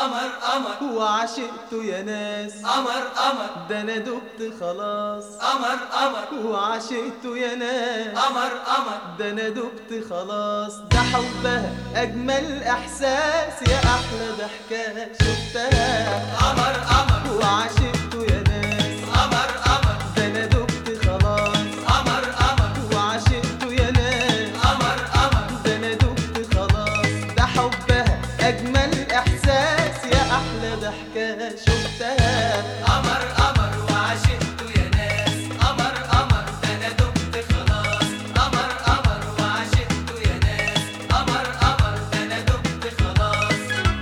قمر قمر وعشقته يا ناس قمر قمر ده انا دبت خلاص قمر قمر وعشقته يا ناس قمر قمر ده انا دبت خلاص ده حبها اجمل احساس يا احلى ضحكه شفتها قمر قمر وعشقته يا ناس قمر قمر ده انا دبت خلاص قمر قمر وعشقته يا ناس قمر قمر ده انا دبت خلاص ده حبها اجمل احساس يا احلى ضحكه شفتها قمر قمر وعشقته يا ناس قمر قمر ده انا دمت خلاص قمر قمر وعشقته يا ناس قمر قمر ده انا دمت خلاص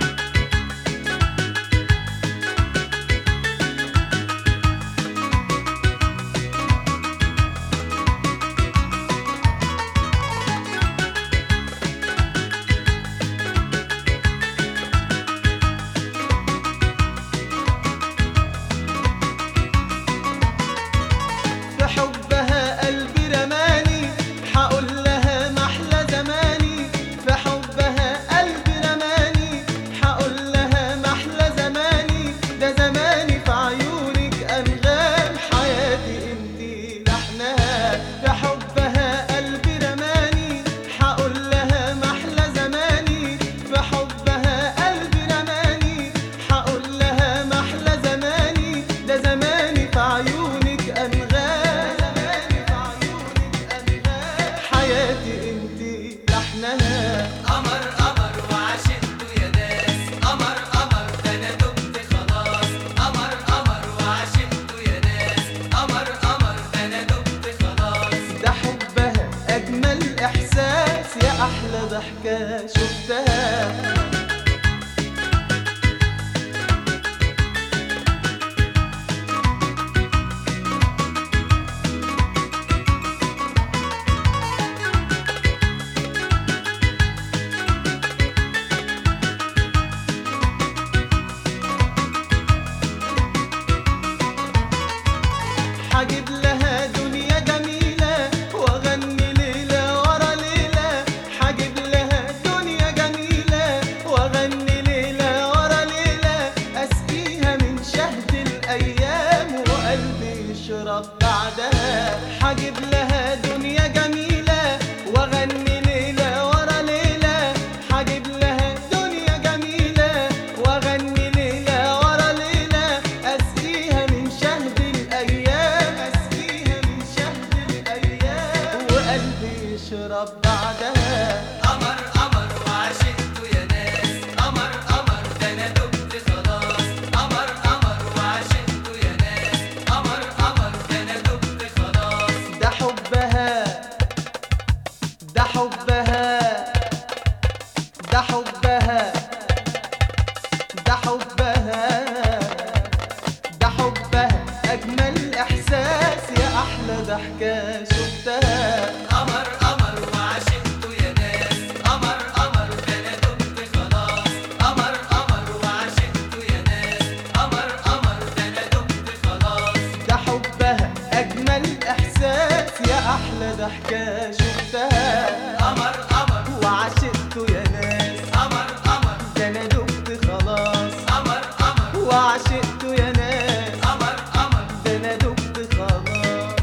في حبها قلبي رماني حقول لها محلى زماني في حبها قلبي رماني حقول لها محلى زماني ده زماني في عيونك انغام حياتي انتي لحنها في حبها قلبي رماني حقول لها محلى زماني في حبها قلبي رماني حقول لها محلى زماني ده زماني في عيونك انغام زماني في عيونك انغام حياتي انتي لحنها قمر قمر وعشقته يا ناس قمر قمر ده انا دمت خلاص قمر قمر وعشقته يا ناس قمر قمر ده انا دمت خلاص ده حبها اجمل احساس يا احلى ضحكه شفتها حجيب لها دنيا جميلة واغني ليلة ورا ليلة حجيب لها دنيا جميلة واغني ليلة ورا ليلة اسقيها من شهد الايام وقلبي يشرب بعدها حجيب لها دنيا جميلة واغني ليلة ورا ليلة حجيب لها دنيا جميلة واغني ليلة ورا ليلة اسقيها من شهد الايام اسقيها من شهد الايام وقلبي يشرب بعدها قمر قمر وعشقته يا ناس قمر قمر ده انا دمت خلاص قمر قمر وعشقته يا ناس قمر قمر ده انا دمت خلاص ده حبها ده حبها ده حبها ده حبها ده حبها أجمل إحساس يا أحلى ضحكة شفتها قمر قمر وعشقته يا ناس قمر قمر ده انا دمت خلاص قمر قمر وعشقته يا ناس قمر قمر ده انا دمت خلاص ده حبها أجمل إحساس يا أحلى ضحكة شفتها قمر قمر وعشقته يا ناس قمر قمر ده أنا دبت خلاص قمر قمر وعشقته يا ناس قمر قمر ده أنا دبت خلاص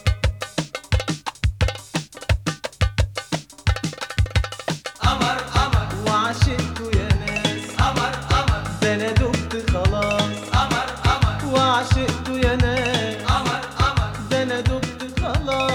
قمر قمر وعشقته يا ناس قمر قمر ده انا دبت خلاص قمر قمر وعشقته يا ناس قمر قمر ده انا دبت خلاص